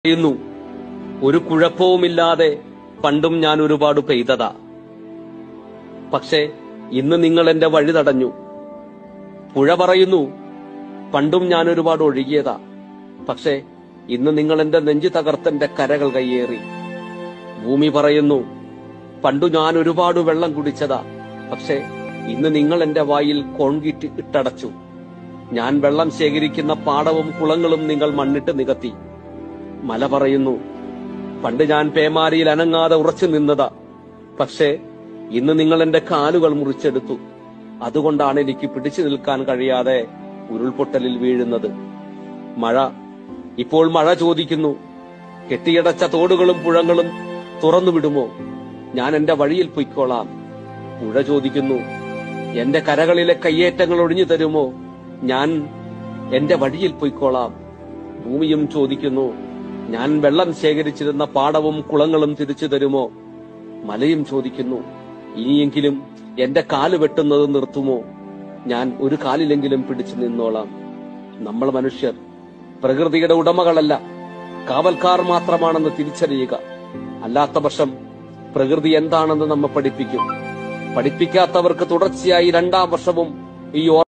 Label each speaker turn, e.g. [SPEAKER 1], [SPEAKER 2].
[SPEAKER 1] പറയുന്നു ഒരു കുഴപ്പവുമില്ലാതെ പണ്ടും ഞാൻ ഒരുപാട് പെയ്തതാ പക്ഷേ ഇന്ന് നിങ്ങൾ എന്റെ വഴി തടഞ്ഞു പുഴ പറയുന്നു പണ്ടും ഞാൻ ഒരുപാട് ഒഴുകിയതാ പക്ഷേ ഇന്ന് നിങ്ങൾ എന്റെ നെഞ്ചു തകർത്തെന്റെ കരകൾ കയ്യേറി ഭൂമി പറയുന്നു പണ്ടു ഞാൻ ഒരുപാട് വെള്ളം കുടിച്ചതാ പക്ഷേ ഇന്ന് നിങ്ങൾ എന്റെ വായിൽ കോൺക്രീറ്റ് ഇട്ടടച്ചു ഞാൻ വെള്ളം ശേഖരിക്കുന്ന പാടവും കുളങ്ങളും നിങ്ങൾ മണ്ണിട്ട് നികത്തി മല പറയുന്നു പണ്ട് ഞാൻ പേമാരിയിൽ അനങ്ങാതെ ഉറച്ചു നിന്നതാ പക്ഷേ ഇന്ന് നിങ്ങൾ എന്റെ കാലുകൾ മുറിച്ചെടുത്തു അതുകൊണ്ടാണ് എനിക്ക് പിടിച്ചു നിൽക്കാൻ കഴിയാതെ ഉരുൾപൊട്ടലിൽ വീഴുന്നത് മഴ ഇപ്പോൾ മഴ ചോദിക്കുന്നു കെട്ടിയടച്ച തോടുകളും പുഴകളും തുറന്നു വിടുമോ ഞാൻ എന്റെ വഴിയിൽ പൊയ്ക്കോളാം പുഴ ചോദിക്കുന്നു എന്റെ കരകളിലെ കയ്യേറ്റങ്ങൾ ഒഴിഞ്ഞു തരുമോ ഞാൻ എന്റെ വഴിയിൽ പൊയ്ക്കോളാം ഭൂമിയും ചോദിക്കുന്നു ഞാൻ വെള്ളം ശേഖരിച്ചിരുന്ന പാടവും കുളങ്ങളും തിരിച്ചു തരുമോ മലയും ചോദിക്കുന്നു ഇനിയെങ്കിലും എന്റെ കാല് വെട്ടുന്നത് നിർത്തുമോ ഞാൻ ഒരു കാലിലെങ്കിലും പിടിച്ചു നിന്നോളാം നമ്മൾ മനുഷ്യർ പ്രകൃതിയുടെ ഉടമകളല്ല കാവൽക്കാർ മാത്രമാണെന്ന് തിരിച്ചറിയുക അല്ലാത്ത പക്ഷം പ്രകൃതി എന്താണെന്ന് നമ്മെ പഠിപ്പിക്കും പഠിപ്പിക്കാത്തവർക്ക് തുടർച്ചയായി രണ്ടാം വർഷവും ഈ ഓർ